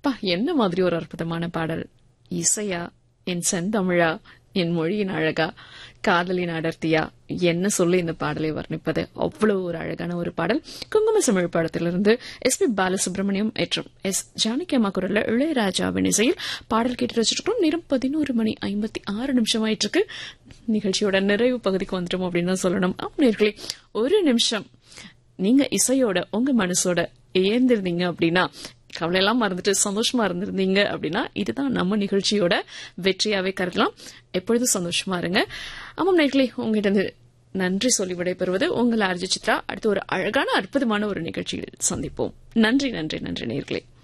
பா என்ன மாதிரி ஒரு அற்புதமான பாடல் இசையா என் செந்தமிழா என் மொழியின் அழகா காதலின் அடர்த்தியா என்ன சொல்லி இந்த பாடலை வர்ணிப்பது அவ்வளவு ஒரு அழகான ஒரு பாடல் குங்கும தமிழ் படத்திலிருந்து எஸ் பி பாலசுப்ரமணியம் மற்றும் எஸ் ஜானகி அம்மா குரல்ல இளையராஜாவின் இசையில் பாடல் கேட்டு வச்சிருக்கோம் நேரம் பதினோரு மணி ஐம்பத்தி ஆறு நிமிஷம் ஆயிட்டு இருக்கு நிகழ்ச்சியோட நிறைவு பகுதிக்கு வந்துட்டோம் அப்படின்னு தான் சொல்லணும் ஆம் நேர்களே ஒரு நிமிஷம் நீங்க இசையோட உங்க மனசோட ஏந்திருந்தீங்க அப்படின்னா கவலையெல்லாம் மறந்துட்டு சந்தோஷமா இருந்திருந்தீங்க அப்படின்னா இதுதான் நம்ம நிகழ்ச்சியோட வெற்றியாவே கருதலாம் எப்பொழுதும் சந்தோஷமா இருங்க ஆமாம் நேர்களே உங்ககிட்ட இருந்து நன்றி சொல்லி விடைபெறுவது உங்கள் ஆர்ஜி சித்ரா அடுத்து ஒரு அழகான அற்புதமான ஒரு நிகழ்ச்சியில் சந்திப்போம் நன்றி நன்றி நன்றி நேர்களே